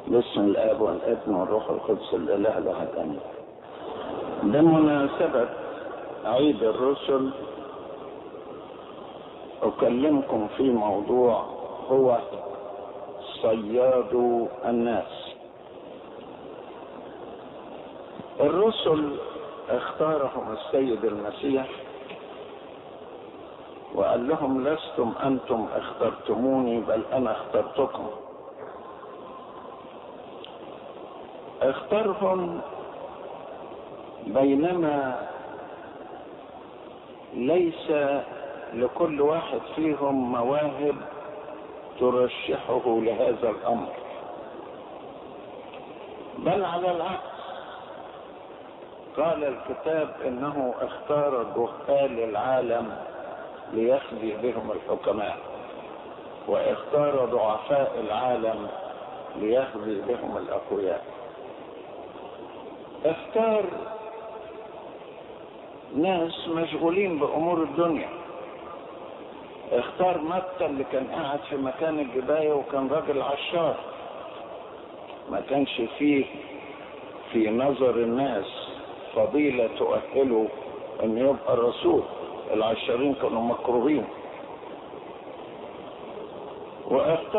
باسم الاب والابن والروح القدس الاله الاحد امين بمناسبة عيد الرسل اكلمكم في موضوع هو صياد الناس الرسل اختارهم السيد المسيح وقال لهم لستم انتم اخترتموني بل انا اخترتكم اختارهم بينما ليس لكل واحد فيهم مواهب ترشحه لهذا الامر بل على العكس قال الكتاب انه اختار جهال العالم ليخزي بهم الحكماء واختار ضعفاء العالم ليخزي بهم الاقوياء اختار ناس مشغولين بامور الدنيا اختار متى اللي كان قاعد في مكان الجبايه وكان راجل عشار ما كانش فيه في نظر الناس فضيلة تؤهله ان يبقى الرسول العشرين كانوا مكروهين واختار